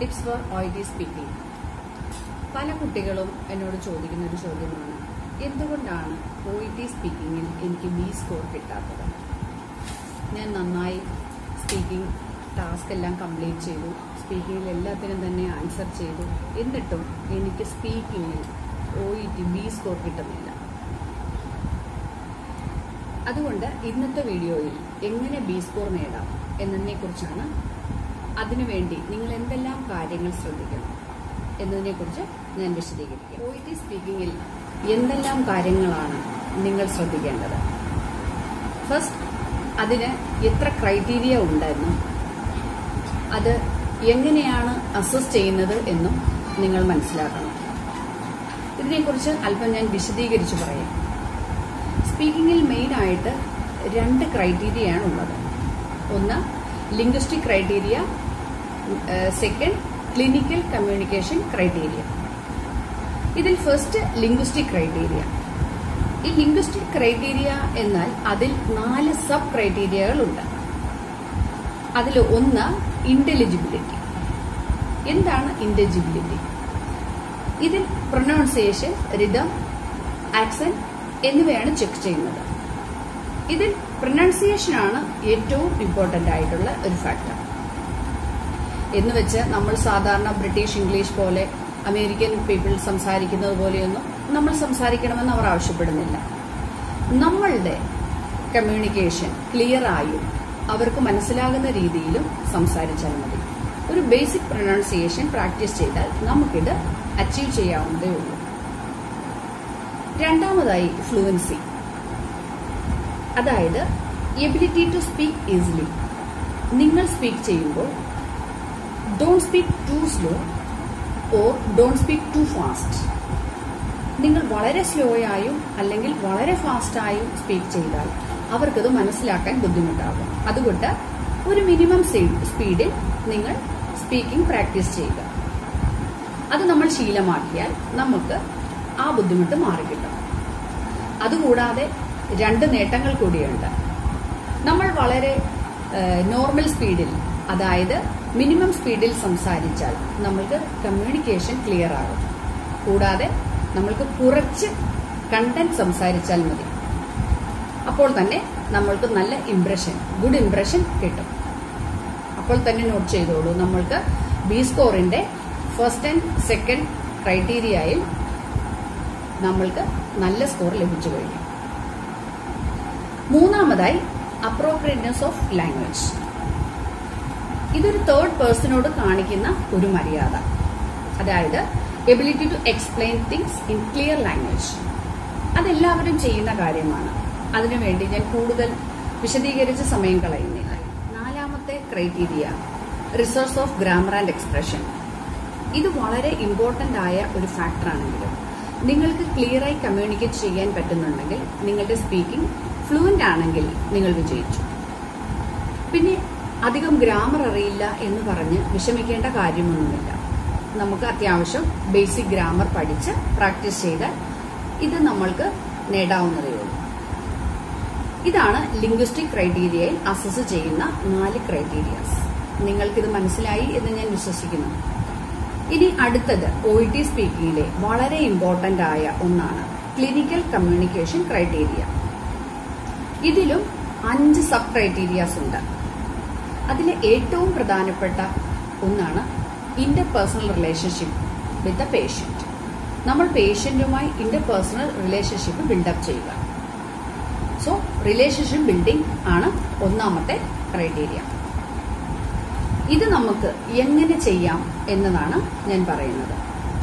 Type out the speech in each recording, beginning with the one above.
Tips for O T speaking പല കുട്ടികളും എന്നോട് ചോദിക്കുന്ന ഒരു ചോദ്യമാണ് എന്തുകൊണ്ടാണ് ഒ ടി സ്പീക്കിങ്ങിൽ എനിക്ക് ബി സ്കോർ കിട്ടാത്തത് ഞാൻ നന്നായി സ്പീക്കിംഗ് ടാസ്ക് എല്ലാം കംപ്ലീറ്റ് ചെയ്തു സ്പീക്കിങ്ങിൽ എല്ലാത്തിനും തന്നെ ആൻസർ ചെയ്തു എന്നിട്ടും എനിക്ക് സ്പീക്കിങ്ങിൽ O E T B score കിട്ടുന്നില്ല അതുകൊണ്ട് ഇന്നത്തെ വീഡിയോയിൽ എങ്ങനെ ബി സ്കോർ നേടാം എന്നതിനെക്കുറിച്ചാണ് അതിനുവേണ്ടി നിങ്ങൾ എന്തെല്ലാം കാര്യങ്ങൾ ശ്രദ്ധിക്കണം എന്നതിനെക്കുറിച്ച് ഞാൻ വിശദീകരിക്കാം ഒ ടി സ്പീക്കിങ്ങിൽ എന്തെല്ലാം കാര്യങ്ങളാണ് നിങ്ങൾ ശ്രദ്ധിക്കേണ്ടത് ഫസ്റ്റ് അതിന് എത്ര ക്രൈറ്റീരിയ ഉണ്ടെന്നും അത് എങ്ങനെയാണ് അസസ് ചെയ്യുന്നത് എന്നും നിങ്ങൾ മനസ്സിലാക്കണം ഇതിനെക്കുറിച്ച് അല്പം ഞാൻ വിശദീകരിച്ച് പറയാം സ്പീക്കിങ്ങിൽ മെയിനായിട്ട് രണ്ട് ക്രൈറ്റീരിയയാണ് ഉള്ളത് ഒന്ന് linguistic criteria second clinical communication criteria ഇതിൽ ഫസ്റ്റ് ലിംഗ്വിസ്റ്റിക് ക്രൈറ്റീരിയ ഈ ലിംഗ്വിസ്റ്റിക് ക്രൈറ്റീരിയ എന്നാൽ അതിൽ നാല് സബ് ക്രൈറ്റീരിയകളുണ്ട് അതിൽ ഒന്ന് ഇന്റലിജിബിലിറ്റി എന്താണ് ഇന്റലിജിബിലിറ്റി ഇതിൽ പ്രൊനൗൺസിയേഷൻ റിതം ആക്സന്റ് എന്നിവയാണ് ചെക്ക് ചെയ്യുന്നത് ഇതിൽ പ്രൊനൗൺസിയേഷൻ ആണ് ഏറ്റവും ഇമ്പോർട്ടന്റ് ആയിട്ടുള്ള ഒരു ഫാക്ടർ എന്ന് വെച്ച് നമ്മൾ സാധാരണ ബ്രിട്ടീഷ് ഇംഗ്ലീഷ് പോലെ അമേരിക്കൻ പീപ്പിൾ സംസാരിക്കുന്നത് പോലെയൊന്നും നമ്മൾ സംസാരിക്കണമെന്ന് അവർ ആവശ്യപ്പെടുന്നില്ല നമ്മളുടെ കമ്മ്യൂണിക്കേഷൻ ക്ലിയർ ആയും അവർക്ക് മനസ്സിലാകുന്ന രീതിയിലും സംസാരിച്ചാൽ മതി ഒരു ബേസിക് പ്രൊനൗൺസിയേഷൻ പ്രാക്ടീസ് ചെയ്താൽ നമുക്കിത് അച്ചീവ് ചെയ്യാവുന്നതേ ഉള്ളൂ രണ്ടാമതായി ഫ്ലുവൻസി അതായത് എബിലിറ്റി ടു സ്പീക്ക് ഈസിലി നിങ്ങൾ സ്പീക്ക് ചെയ്യുമ്പോൾ don't speak too slow or don't speak too fast നിങ്ങൾ വളരെ സ്ലോ ആയും അല്ലെങ്കിൽ വളരെ ഫാസ്റ്റായും സ്പീക്ക് ചെയ്താൽ അവർക്കത് മനസ്സിലാക്കാൻ ബുദ്ധിമുട്ടാകും അതുകൊണ്ട് ഒരു മിനിമം സ്പീഡിൽ നിങ്ങൾ സ്പീക്കിംഗ് പ്രാക്ടീസ് ചെയ്യുക അത് നമ്മൾ ശീലമാക്കിയാൽ നമുക്ക് ആ ബുദ്ധിമുട്ട് മാറിക്കിട്ടും അതുകൂടാതെ രണ്ട് നേട്ടങ്ങൾ കൂടിയുണ്ട് നമ്മൾ വളരെ നോർമൽ സ്പീഡിൽ അതായത് മിനിമം സ്പീഡിൽ സംസാരിച്ചാൽ നമ്മൾക്ക് കമ്മ്യൂണിക്കേഷൻ ക്ലിയർ ആകും കൂടാതെ നമ്മൾക്ക് കുറച്ച് കണ്ടന്റ് സംസാരിച്ചാൽ മതി അപ്പോൾ തന്നെ നമ്മൾക്ക് നല്ല ഇംപ്രഷൻ ഗുഡ് ഇംപ്രഷൻ കിട്ടും അപ്പോൾ തന്നെ നോട്ട് ചെയ്തോളൂ നമ്മൾക്ക് ബി സ്കോറിന്റെ ഫസ്റ്റ് ആൻഡ് സെക്കൻഡ് ക്രൈറ്റീരിയയിൽ നമ്മൾക്ക് നല്ല സ്കോർ ലഭിച്ചു കഴിഞ്ഞു മൂന്നാമതായി അപ്രോപ്രിയറ്റ്നെസ് ഓഫ് ലാംഗ്വേജ് ഇതൊരു തേർഡ് പേഴ്സണോട് കാണിക്കുന്ന ഒരു മര്യാദ അതായത് ability to explain things in clear language അതെല്ലാവരും ചെയ്യുന്ന കാര്യമാണ് അതിനുവേണ്ടി ഞാൻ കൂടുതൽ വിശദീകരിച്ച് സമയം കളയുന്നില്ല നാലാമത്തെ criteria resource of grammar and expression ഇത് വളരെ ഇമ്പോർട്ടന്റ് ആയ ഒരു ഫാക്ടറാണെങ്കിലും നിങ്ങൾക്ക് ക്ലിയറായി കമ്മ്യൂണിക്കേറ്റ് ചെയ്യാൻ പറ്റുന്നുണ്ടെങ്കിൽ നിങ്ങളുടെ സ്പീക്കിംഗ് ഫ്ലുവന്റ് ആണെങ്കിൽ നിങ്ങൾ വിജയിച്ചു പിന്നെ അധികം ഗ്രാമർ അറിയില്ല എന്ന് പറഞ്ഞ് വിഷമിക്കേണ്ട കാര്യമൊന്നുമില്ല നമുക്ക് അത്യാവശ്യം ബേസിക് ഗ്രാമർ പഠിച്ച് പ്രാക്ടീസ് ചെയ്താൽ ഇത് നമ്മൾക്ക് നേടാവുന്നതേ ഉള്ളൂ ഇതാണ് ലിംഗ്വിസ്റ്റിക് ക്രൈറ്റീരിയയിൽ അസസ് ചെയ്യുന്ന നാല് ക്രൈറ്റീരിയാസ് നിങ്ങൾക്കിത് മനസ്സിലായി എന്ന് ഞാൻ വിശ്വസിക്കുന്നു ഇനി അടുത്തത് ഒ ടി സ്പീക്കിംഗിലെ വളരെ ഇമ്പോർട്ടന്റ് ആയ ഒന്നാണ് ക്ലിനിക്കൽ കമ്മ്യൂണിക്കേഷൻ ക്രൈറ്റീരിയ ഇതിലും അഞ്ച് സബ് ക്രൈറ്റീരിയാസ് ഉണ്ട് അതിലെ ഏറ്റവും പ്രധാനപ്പെട്ട ഒന്നാണ് interpersonal relationship with the patient നമ്മൾ പേഷ്യന്റുമായി ഇന്റർപേഴ്സണൽ റിലേഷൻഷിപ്പ് ബിൽഡപ്പ് ചെയ്യുക സോ റിലേഷൻഷിപ്പ് ബിൽഡിംഗ് ആണ് ഒന്നാമത്തെ ക്രൈറ്റീരിയ ഇത് നമുക്ക് എങ്ങനെ ചെയ്യാം എന്നതാണ് ഞാൻ പറയുന്നത്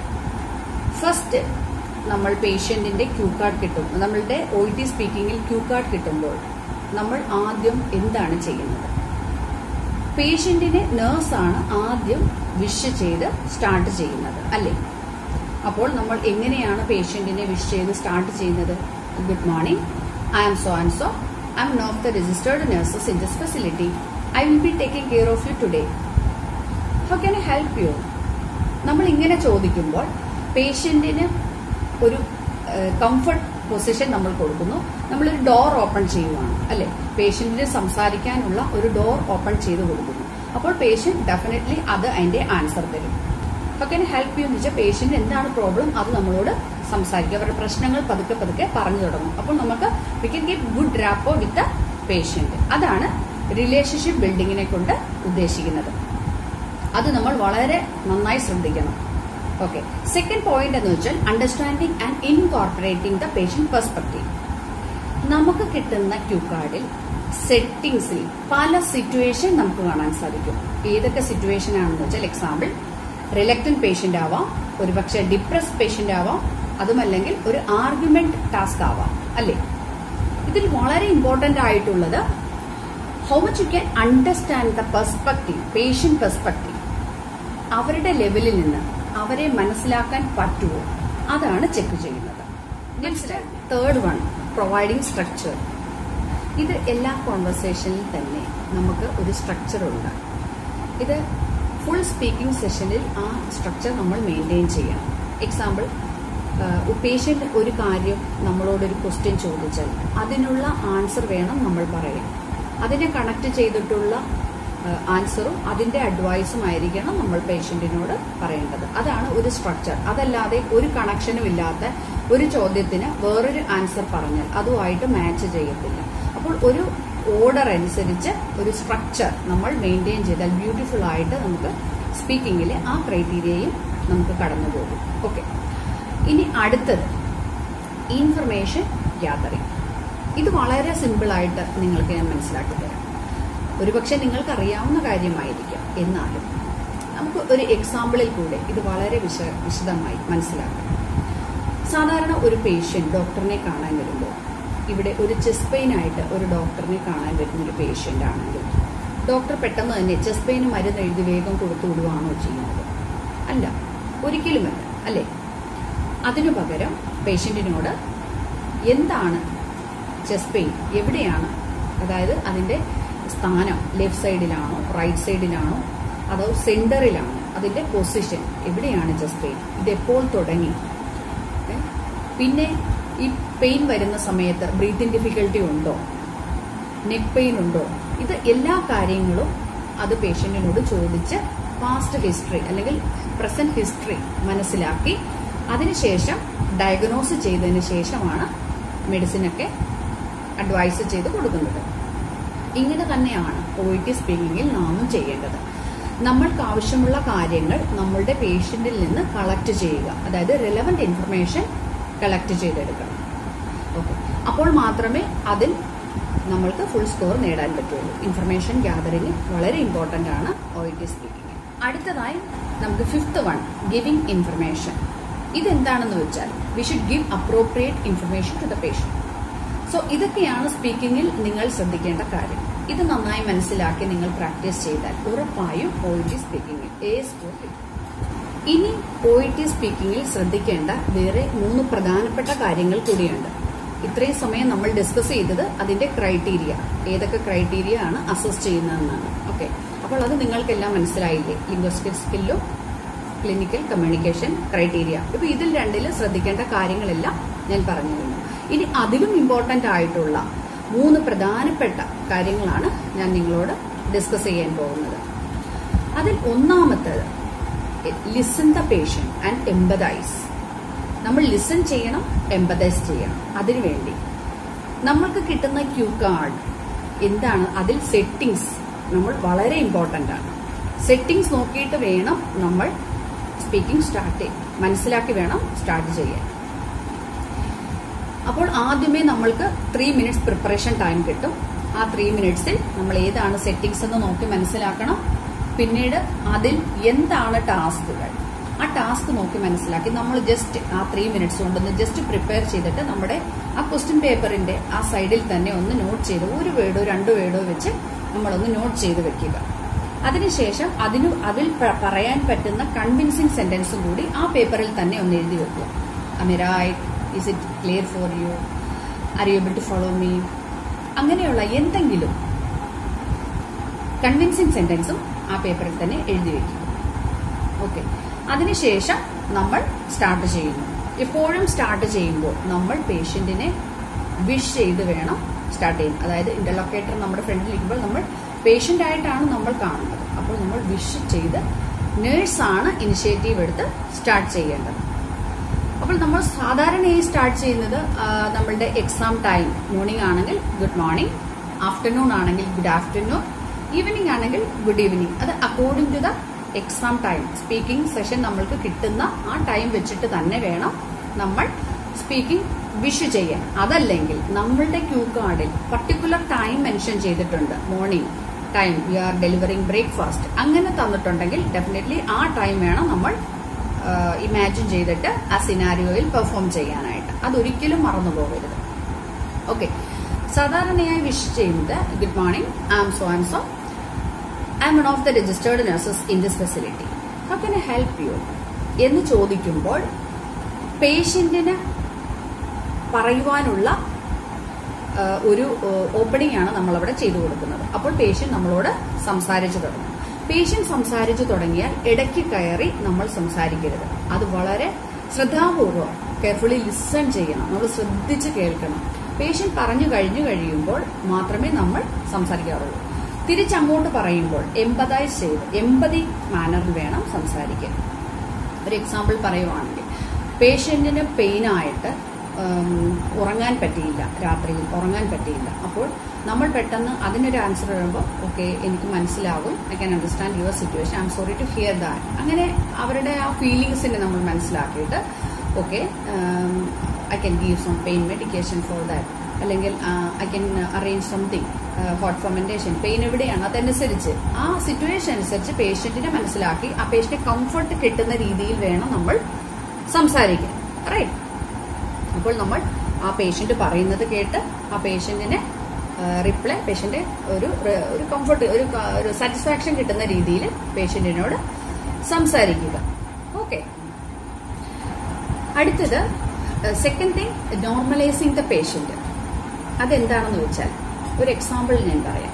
ഫസ്റ്റ് നമ്മൾ പേഷ്യന്റിന്റെ ക്യൂ കാർഡ് കിട്ടും നമ്മളുടെ ഒ ടി സ്പീക്കിംഗിൽ ക്യൂ കാർഡ് കിട്ടുമ്പോൾ നമ്മൾ ആദ്യം എന്താണ് ചെയ്യുന്നത് പേഷ്യന്റിനെ നേഴ്സാണ് ആദ്യം വിഷ് ചെയ്ത് സ്റ്റാർട്ട് ചെയ്യുന്നത് അല്ലേ അപ്പോൾ നമ്മൾ എങ്ങനെയാണ് പേഷ്യന്റിനെ വിഷ് ചെയ്ത് സ്റ്റാർട്ട് ചെയ്യുന്നത് good morning I am so and so I am not the registered nurses in this facility I will be taking care of you today how can I help you നമ്മൾ ഇങ്ങനെ ചോദിക്കുമ്പോൾ പേഷ്യന്റിന് ഒരു comfort position നമ്മൾ കൊടുക്കുന്നു നമ്മളൊരു door open ചെയ്യുവാണ് അല്ലെ പേഷ്യന്റിന് സംസാരിക്കാനുള്ള ഒരു ഡോർ ഓപ്പൺ ചെയ്ത് കൊടുക്കുന്നു അപ്പോൾ പേഷ്യന്റ് ഡെഫിനറ്റ്ലി അത് അതിന്റെ ആൻസർ തരും ഓക്കെ ഹെൽപ്പ് യു എന്ന് വെച്ചാൽ പേഷ്യന്റ് എന്താണ് പ്രോബ്ലം അത് നമ്മളോട് സംസാരിക്കും അവരുടെ പ്രശ്നങ്ങൾ പതുക്കെ പതുക്കെ പറഞ്ഞു തുടങ്ങും അപ്പോൾ നമുക്ക് we can get good rapport with patient അതാണ് റിലേഷൻഷിപ്പ് ബിൽഡിങ്ങിനെ കൊണ്ട് ഉദ്ദേശിക്കുന്നത് അത് നമ്മൾ വളരെ നന്നായി ശ്രദ്ധിക്കണം ഓക്കെ സെക്കൻഡ് പോയിന്റ് എന്ന് വെച്ചാൽ understanding and incorporating the patient perspective നമുക്ക് കിട്ടുന്ന ക്യൂ കാർഡിൽ സെറ്റിംഗ്സിൽ പല സിറ്റുവേഷൻ നമുക്ക് കാണാൻ സാധിക്കും ഏതൊക്കെ സിറ്റുവേഷൻ ആണെന്ന് വെച്ചാൽ എക്സാമ്പിൾ റിലക്ടൻ പേഷ്യന്റ് ആവാം ഒരുപക്ഷെ ഡിപ്രസ് പേഷ്യന്റ് ആവാം അതുമല്ലെങ്കിൽ ഒരു ആർഗ്യുമെന്റ് ടാസ്ക് ആവാം അല്ലേ ഇതിൽ വളരെ ഇമ്പോർട്ടന്റ് ആയിട്ടുള്ളത് how much you can understand the perspective patient perspective അവരുടെ ലെവലിൽ നിന്ന് അവരെ മനസ്സിലാക്കാൻ പറ്റുമോ അതാണ് ചെക്ക് ചെയ്യുന്നത് തേർഡ് വൺ പ്രൊവൈഡിങ് സ്ട്രക്ചർ ഇത് എല്ലാ കോൺവെർസേഷനിൽ തന്നെ നമുക്ക് ഒരു സ്ട്രക്ചർ ഉണ്ട് ഇത് ഫുൾ സ്പീക്കിംഗ് സെഷനിൽ ആ സ്ട്രക്ചർ നമ്മൾ മെയിൻറ്റെയിൻ ചെയ്യണം എക്സാമ്പിൾ പേഷ്യൻ്റ് ഒരു കാര്യം നമ്മളോടൊരു ക്വസ്റ്റ്യൻ ചോദിച്ചാൽ അതിനുള്ള ആൻസർ വേണം നമ്മൾ പറയാൻ അതിനെ കണക്ട് ചെയ്തിട്ടുള്ള ആൻസറും അതിന്റെ അഡ്വൈസും ആയിരിക്കണം നമ്മൾ പേഷ്യന്റിനോട് പറയേണ്ടത് അതാണ് ഒരു സ്ട്രക്ചർ അതല്ലാതെ ഒരു കണക്ഷനും ഇല്ലാത്ത ഒരു ചോദ്യത്തിന് വേറൊരു ആൻസർ പറഞ്ഞാൽ അതുമായിട്ട് മാച്ച് ചെയ്യത്തില്ല അപ്പോൾ ഒരു ഓർഡർ അനുസരിച്ച് ഒരു സ്ട്രക്ചർ നമ്മൾ മെയിൻറ്റെയിൻ ചെയ്താൽ ബ്യൂട്ടിഫുൾ ആയിട്ട് നമുക്ക് സ്പീക്കിങ്ങിൽ ആ ക്രൈറ്റീരിയയും നമുക്ക് കടന്നു പോകും ഓക്കെ ഇനി അടുത്തത് ഇൻഫർമേഷൻ ഗ്യാതറിംഗ് ഇത് വളരെ സിമ്പിളായിട്ട് നിങ്ങൾക്ക് ഞാൻ മനസ്സിലാക്കി തരാം ഒരുപക്ഷെ നിങ്ങൾക്ക് അറിയാവുന്ന കാര്യമായിരിക്കാം എന്നാലും നമുക്ക് ഒരു എക്സാമ്പിളിൽ കൂടെ ഇത് വളരെ വിശ വിശദമായി മനസ്സിലാക്കാം സാധാരണ ഒരു പേഷ്യന്റ് ഡോക്ടറിനെ കാണാൻ വരുമ്പോൾ ഇവിടെ ഒരു ചെസ്റ്റ് പെയിൻ ആയിട്ട് ഒരു ഡോക്ടറിനെ കാണാൻ വരുന്ന ഒരു പേഷ്യന്റ് ആണെങ്കിൽ ഡോക്ടർ പെട്ടെന്ന് തന്നെ ചെസ്റ്റ് പെയിന് മരുന്ന് എഴുതി വേഗം കൊടുത്തു വിടുവാണോ ചെയ്യുന്നത് അല്ല ഒരിക്കലുമല്ല അല്ലേ അതിനു പകരം പേഷ്യന്റിനോട് എന്താണ് ചെസ്റ്റ് പെയിൻ എവിടെയാണ് അതായത് അതിന്റെ സ്ഥാനം ലെഫ്റ്റ് സൈഡിലാണോ റൈറ്റ് സൈഡിലാണോ അതോ സെന്ററിലാണോ അതിന്റെ പൊസിഷൻ എവിടെയാണ് ചെസ്റ്റ് പെയിൻ ഇത് എപ്പോൾ തുടങ്ങി പിന്നെ ഈ പെയിൻ വരുന്ന സമയത്ത് ബ്രീത്തിങ് ഡിഫിക്കൽട്ടി ഉണ്ടോ നെക്ക് പെയിൻ ഉണ്ടോ ഇത് എല്ലാ കാര്യങ്ങളും അത് പേഷ്യന്റിനോട് ചോദിച്ച് പാസ്റ്റ് ഹിസ്റ്ററി അല്ലെങ്കിൽ പ്രസന്റ് ഹിസ്റ്ററി മനസ്സിലാക്കി അതിനുശേഷം ഡയഗ്നോസ് ചെയ്തതിന് ശേഷമാണ് മെഡിസിനൊക്കെ അഡ്വൈസ് ചെയ്ത് കൊടുക്കുന്നത് ഇങ്ങനെ തന്നെയാണ് ഒ ടി സ്പീക്കിങ്ങിൽ നാമും ചെയ്യേണ്ടത് നമ്മൾക്ക് ആവശ്യമുള്ള കാര്യങ്ങൾ നമ്മളുടെ പേഷ്യന്റിൽ നിന്ന് കളക്ട് ചെയ്യുക അതായത് റിലവന്റ് ഇൻഫർമേഷൻ കളക്ട് ചെയ്തെടുക്കണം ഓക്കെ അപ്പോൾ മാത്രമേ അതിൽ നമ്മൾക്ക് ഫുൾ സ്കോർ നേടാൻ പറ്റുള്ളൂ ഇൻഫർമേഷൻ ഗ്യാതറിംഗ് വളരെ ഇമ്പോർട്ടന്റ് ആണ് ഒ ടി സ്പീക്കിംഗ് അടുത്തതായി നമുക്ക് ഫിഫ്ത്ത് വൺ ഗിവിംഗ് ഇൻഫർമേഷൻ ഇതെന്താണെന്ന് വെച്ചാൽ we should give appropriate information to the patient so ഇതൊക്കെയാണ് സ്പീക്കിങ്ങിൽ നിങ്ങൾ ശ്രദ്ധിക്കേണ്ട കാര്യം ഇത് നന്നായി മനസ്സിലാക്കി നിങ്ങൾ പ്രാക്ടീസ് ചെയ്താൽ ഉറപ്പായും ഒ ടി സ്പീക്കിങ്ങിൽ എ സ്കോർ കിട്ടും ഇനി ഒ ടി സ്പീക്കിങ്ങിൽ ശ്രദ്ധിക്കേണ്ട വേറെ മൂന്ന് പ്രധാനപ്പെട്ട കാര്യങ്ങൾ കൂടിയുണ്ട് ഇത്രയും സമയം നമ്മൾ ഡിസ്കസ് ചെയ്തത് അതിന്റെ ക്രൈറ്റീരിയ ഏതൊക്കെ ക്രൈറ്റീരിയ ആണ് അസസ് ചെയ്യുന്നതെന്നാണ് ഓക്കെ അപ്പോൾ അത് നിങ്ങൾക്കെല്ലാം മനസ്സിലായില്ലേ ലിംഗ്വസ്റ്റിക് സ്കില്ലും ക്ലിനിക്കൽ കമ്മ്യൂണിക്കേഷൻ ക്രൈറ്റീരിയ ഇപ്പൊ ഇതിൽ രണ്ടിൽ ശ്രദ്ധിക്കേണ്ട കാര്യങ്ങളെല്ലാം ഞാൻ പറഞ്ഞു കഴിഞ്ഞു ഇനി അതിലും ഇമ്പോർട്ടന്റ് ആയിട്ടുള്ള മൂന്ന് പ്രധാനപ്പെട്ട കാര്യങ്ങളാണ് ഞാൻ നിങ്ങളോട് ഡിസ്കസ് ചെയ്യാൻ പോകുന്നത് അതിൽ ഒന്നാമത്തേത് listen the patient and empathise നമ്മൾ ലിസൺ ചെയ്യണം എംബദൈസ് ചെയ്യണം അതിനുവേണ്ടി നമ്മൾക്ക് കിട്ടുന്ന ക്യൂ കാർഡ് എന്താണ് അതിൽ സെറ്റിംഗ്സ് നമ്മൾ വളരെ ഇമ്പോർട്ടന്റ് ആണ് സെറ്റിംഗ്സ് നോക്കിയിട്ട് വേണം നമ്മൾ സ്പീക്കിംഗ് സ്റ്റാർട്ട് മനസ്സിലാക്കി വേണം സ്റ്റാർട്ട് ചെയ്യാൻ അപ്പോൾ ആദ്യമേ നമ്മൾക്ക് ത്രീ മിനിറ്റ്സ് പ്രിപ്പറേഷൻ ടൈം കിട്ടും ആ ത്രീ മിനിറ്റ്സിൽ നമ്മൾ ഏതാണ് സെറ്റിംഗ്സ് എന്ന് നോക്കി മനസ്സിലാക്കണം പിന്നീട് അതിൽ എന്താണ് ടാസ്കുകൾ ആ ടാസ്ക് നോക്കി മനസ്സിലാക്കി നമ്മൾ ജസ്റ്റ് ആ ത്രീ മിനിറ്റ്സ് കൊണ്ടൊന്ന് ജസ്റ്റ് പ്രിപ്പയർ ചെയ്തിട്ട് നമ്മുടെ ആ ക്വസ്റ്റ്യൻ പേപ്പറിന്റെ ആ സൈഡിൽ തന്നെ ഒന്ന് നോട്ട് ചെയ്ത് ഒരു വേർഡോ രണ്ട് വേർഡോ വെച്ച് നമ്മളൊന്ന് നോട്ട് ചെയ്ത് വെക്കുക അതിനുശേഷം അതിന് അതിൽ പറയാൻ പറ്റുന്ന കൺവിൻസിങ് സെന്റൻസും കൂടി ആ പേപ്പറിൽ തന്നെ ഒന്ന് എഴുതി വെക്കുക am I right is it clear for you are you able to follow me അങ്ങനെയുള്ള എന്തെങ്കിലും കൺവിൻസിങ് സെന്റൻസും ആ പേപ്പറിൽ തന്നെ എഴുതി വെക്കുക ഓക്കെ അതിനുശേഷം നമ്മൾ സ്റ്റാർട്ട് ചെയ്യുന്നു എപ്പോഴും സ്റ്റാർട്ട് ചെയ്യുമ്പോൾ നമ്മൾ പേഷ്യന്റിനെ വിഷ് ചെയ്ത് വേണം സ്റ്റാർട്ട് ചെയ്യാൻ അതായത് ഇന്റർലോക്കേറ്റർ നമ്മുടെ ഫ്രണ്ടിൽ ഇരിക്കുമ്പോൾ നമ്മൾ പേഷ്യന്റ് ആയിട്ടാണ് നമ്മൾ കാണുന്നത് അപ്പോൾ നമ്മൾ വിഷ് ചെയ്ത് നേഴ്സാണ് ഇനിഷ്യേറ്റീവ് എടുത്ത് സ്റ്റാർട്ട് ചെയ്യേണ്ടത് അപ്പോൾ നമ്മൾ സാധാരണയായി സ്റ്റാർട്ട് ചെയ്യുന്നത് ആ, നമ്മളുടെ എക്സാം ടൈം മോർണിംഗ് ആണെങ്കിൽ ഗുഡ് മോർണിംഗ് ആഫ്റ്റർനൂൺ ആണെങ്കിൽ ഗുഡ് ആഫ്റ്റർനൂൺ ഈവനിങ് ആണെങ്കിൽ ഗുഡ് ഈവനിങ് അത് according to the exam time speaking session നമ്മൾക്ക് കിട്ടുന്ന ആ ടൈം വെച്ചിട്ട് തന്നെ വേണം നമ്മൾ സ്പീക്കിംഗ് വിഷ് ചെയ്യാൻ അതല്ലെങ്കിൽ നമ്മളുടെ ക്യൂ കാർഡിൽ പർട്ടിക്കുലർ ടൈം മെൻഷൻ ചെയ്തിട്ടുണ്ട് morning time we are delivering breakfast അങ്ങനെ തന്നിട്ടുണ്ടെങ്കിൽ ഡെഫിനറ്റ്ലി ആ ടൈം വേണം നമ്മൾ ഇമാജിൻ ചെയ്തിട്ട് ആ സിനാരിയോയിൽ പെർഫോം ചെയ്യാനായിട്ട് അതൊരിക്കലും മറന്നു പോകരുത് ഓക്കെ സാധാരണയായി വിഷ് ചെയ്യുന്നത് good morning I am so am so I I'm one of the registered nurses in this facility how can I help you എന്ന് ചോദിക്കുമ്പോൾ പേഷ്യന്റിന് പറയുവാനുള്ള ആ, ഒരു ഓപ്പണിംഗ് ആണ് നമ്മളവിടെ ചെയ്തു കൊടുക്കുന്നത് അപ്പോൾ പേഷ്യന്റ് നമ്മളോട് സംസാരിച്ചു തുടങ്ങും പേഷ്യന്റ് സംസാരിച്ചു തുടങ്ങിയാൽ ഇടയ്ക്ക് കയറി നമ്മൾ സംസാരിക്കരുത് അത് വളരെ ശ്രദ്ധാപൂർവം കെയർഫുള്ളി ലിസൺ ചെയ്യണം നമ്മൾ ശ്രദ്ധിച്ച് കേൾക്കണം പേഷ്യന്റ് പറഞ്ഞു കഴിഞ്ഞു കഴിയുമ്പോൾ മാത്രമേ നമ്മൾ സംസാരിക്കാറുള്ളൂ തിരിച്ചങ്ങോട്ട് പറയുമ്പോൾ എമ്പതൈസ് ചെയ്ത് എമ്പതി മാനറിൽ വേണം സംസാരിക്കാൻ ഒരു എക്സാമ്പിൾ പറയുവാണെങ്കിൽ പേഷ്യന്റിന് പെയിനായിട്ട് ഉറങ്ങാൻ പറ്റിയില്ല രാത്രിയിൽ ഉറങ്ങാൻ പറ്റിയില്ല അപ്പോൾ നമ്മൾ പെട്ടെന്ന് അതിനൊരു ആൻസർ വരുമ്പോൾ ഓക്കെ എനിക്ക് മനസ്സിലാകും I can understand your situation I'm sorry to hear that അങ്ങനെ അവരുടെ ആ ഫീലിങ്സിനെ നമ്മൾ മനസ്സിലാക്കിയിട്ട് okay I can give some pain medication for that അല്ലെങ്കിൽ I can arrange something hot fermentation pain എവിടെയാണ് അതനുസരിച്ച് ആ സിറ്റുവേഷൻ അനുസരിച്ച് പേഷ്യന്റിനെ മനസ്സിലാക്കി ആ പേഷ്യന്റ് കംഫർട്ട് കിട്ടുന്ന രീതിയിൽ വേണം നമ്മൾ സംസാരിക്കാൻ റൈറ്റ് അപ്പോൾ നമ്മൾ ആ പേഷ്യന്റ് പറയുന്നത് കേട്ട് ആ പേഷ്യന്റിന് റിപ്ലൈ പേഷ്യന്റ് ഒരു ഒരു കംഫർട്ട് ഒരു ക- ഒരു സാറ്റിസ്ഫാക്ഷൻ കിട്ടുന്ന രീതിയിൽ പേഷ്യന്റിനോട് സംസാരിക്കുക ഓക്കെ അടുത്തത് second thing normalising the patient അതെന്താണെന്ന് വെച്ചാൽ ഒരു എക്സാമ്പിൾ ഞാൻ പറയാം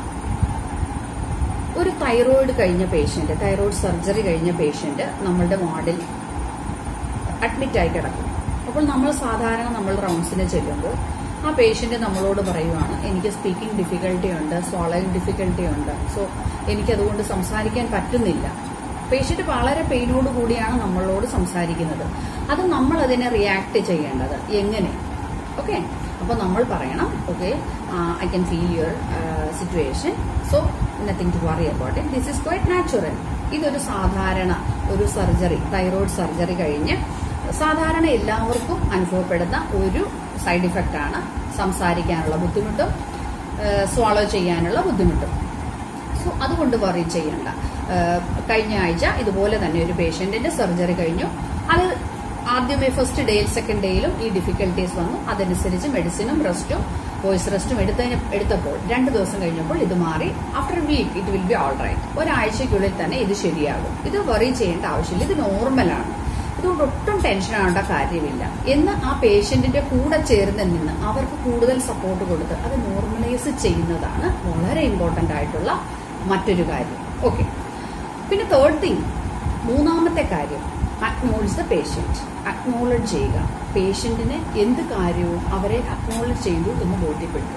ഒരു തൈറോയിഡ് കഴിഞ്ഞ പേഷ്യന്റ് തൈറോയിഡ് സർജറി കഴിഞ്ഞ പേഷ്യന്റ് നമ്മളുടെ വാർഡിൽ അഡ്മിറ്റ് ആയി കിടക്കും അപ്പോൾ നമ്മൾ സാധാരണ നമ്മൾ റൗണ്ട്സിന് ചെല്ലുമ്പോൾ ആ പേഷ്യന്റ് നമ്മളോട് പറയുവാണ് എനിക്ക് സ്പീക്കിംഗ് ഡിഫിക്കൽട്ടി ഉണ്ട് സ്വോളോയിങ് ഡിഫിക്കൽട്ടി ഉണ്ട് സോ എനിക്കതുകൊണ്ട് സംസാരിക്കാൻ പറ്റുന്നില്ല പേഷ്യന്റ് വളരെ പെയിനോട് കൂടിയാണ് നമ്മളോട് സംസാരിക്കുന്നത് അത് നമ്മൾ അതിനെ റിയാക്ട് ചെയ്യേണ്ടത് എങ്ങനെ ഓക്കെ അപ്പോൾ നമ്മൾ പറയണം okay I can feel your situation so nothing to worry about it this is quite natural ഇതൊരു സാധാരണ ഒരു സർജറി തൈറോയ്ഡ് സർജറി കഴിഞ്ഞ് സാധാരണ എല്ലാവർക്കും അനുഭവപ്പെടുന്ന ഒരു സൈഡ് ഇഫക്റ്റ് ആണ് സംസാരിക്കാനുള്ള ബുദ്ധിമുട്ടും സ്വാളോ ചെയ്യാനുള്ള ബുദ്ധിമുട്ടും സോ അതുകൊണ്ട് വറി ചെയ്യണ്ട ഏഹ് കഴിഞ്ഞ ആഴ്ച ഇതുപോലെ തന്നെ ഒരു പേഷ്യന്റിന്റെ സർജറി കഴിഞ്ഞു അത് ആദ്യമേ ഫസ്റ്റ് ഡേയിൽ സെക്കൻഡ് ഡേയിലും ഈ ഡിഫിക്കൽട്ടീസ് വന്നു അതനുസരിച്ച് മെഡിസിനും റെസ്റ്റും വോയിസ് റെസ്റ്റും എടുത്തതിന് എടുത്തപ്പോൾ രണ്ട് ദിവസം കഴിഞ്ഞപ്പോൾ ഇത് മാറി after week it will be all right ഒരാഴ്ചയ്ക്കുള്ളിൽ തന്നെ ഇത് ശരിയാകും ഇത് വറി ചെയ്യേണ്ട ആവശ്യമില്ല ഇത് നോർമലാണ് ഇതുകൊണ്ട് ഒട്ടും ടെൻഷൻ ആവേണ്ട കാര്യമില്ല എന്ന് ആ പേഷ്യന്റിന്റെ കൂടെ ചേർന്ന് നിന്ന് അവർക്ക് കൂടുതൽ സപ്പോർട്ട് കൊടുത്ത് അത് നോർമലൈസ് ചെയ്യുന്നതാണ് വളരെ ഇമ്പോർട്ടന്റ് ആയിട്ടുള്ള മറ്റൊരു കാര്യം ഓക്കെ പിന്നെ തേർഡ് തിങ് മൂന്നാമത്തെ കാര്യം അക്നോളജ് ദ പേഷ്യന്റ് അക്നോളജ് ചെയ്യുക പേഷ്യന്റിന് എന്ത് കാര്യവും അവരെ അക്നോളജ് ചെയ്തു എന്ന് ബോധ്യപ്പെടുത്തും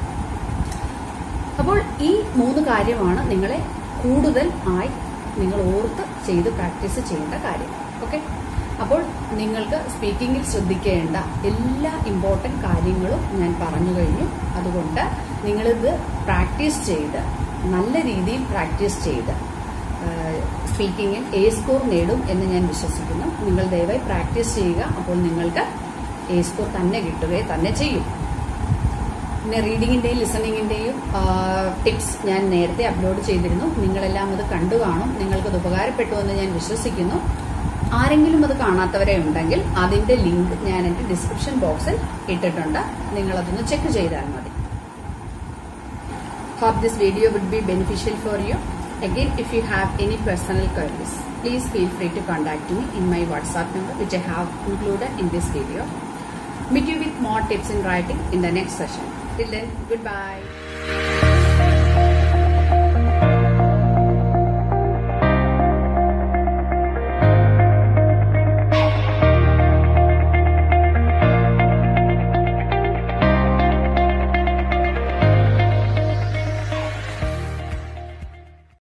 അപ്പോൾ ഈ മൂന്ന് കാര്യമാണ് നിങ്ങളെ കൂടുതൽ ആയി നിങ്ങൾ ഓർത്ത് ചെയ്ത് പ്രാക്ടീസ് ചെയ്യേണ്ട കാര്യം ഓക്കെ അപ്പോൾ നിങ്ങൾക്ക് സ്പീക്കിങ്ങിൽ ശ്രദ്ധിക്കേണ്ട എല്ലാ ഇമ്പോർട്ടൻറ്റ് കാര്യങ്ങളും ഞാൻ പറഞ്ഞു കഴിഞ്ഞു അതുകൊണ്ട് നിങ്ങളിത് പ്രാക്ടീസ് ചെയ്ത് നല്ല രീതിയിൽ പ്രാക്ടീസ് ചെയ്ത് സ്പീക്കിങ്ങിൽ എ സ്കോർ നേടും എന്ന് ഞാൻ വിശ്വസിക്കുന്നു നിങ്ങൾ ദയവായി പ്രാക്ടീസ് ചെയ്യുക അപ്പോൾ നിങ്ങൾക്ക് എ സ്കോർ തന്നെ കിട്ടുകയെ തന്നെ ചെയ്യും പിന്നെ റീഡിങ്ങിന്റെയും ലിസണിങ്ങിന്റെയും ടിപ്സ് ഞാൻ നേരത്തെ അപ്ലോഡ് ചെയ്തിരുന്നു നിങ്ങളെല്ലാം അത് കണ്ടു കാണും നിങ്ങൾക്കത് ഉപകാരപ്പെട്ടു എന്ന് ഞാൻ വിശ്വസിക്കുന്നു ആരെങ്കിലും അത് കാണാത്തവരെ ഉണ്ടെങ്കിൽ അതിന്റെ ലിങ്ക് ഞാൻ എന്റെ ഡിസ്ക്രിപ്ഷൻ ബോക്സിൽ ഇട്ടിട്ടുണ്ട് നിങ്ങളതൊന്ന് ചെക്ക് ചെയ്താൽ മതി Hope this video would be beneficial for you. Again, if you have any personal queries, please feel free to contact me in my WhatsApp number, which I have included in this video. Meet you with more tips in writing in the next session. Till then, goodbye.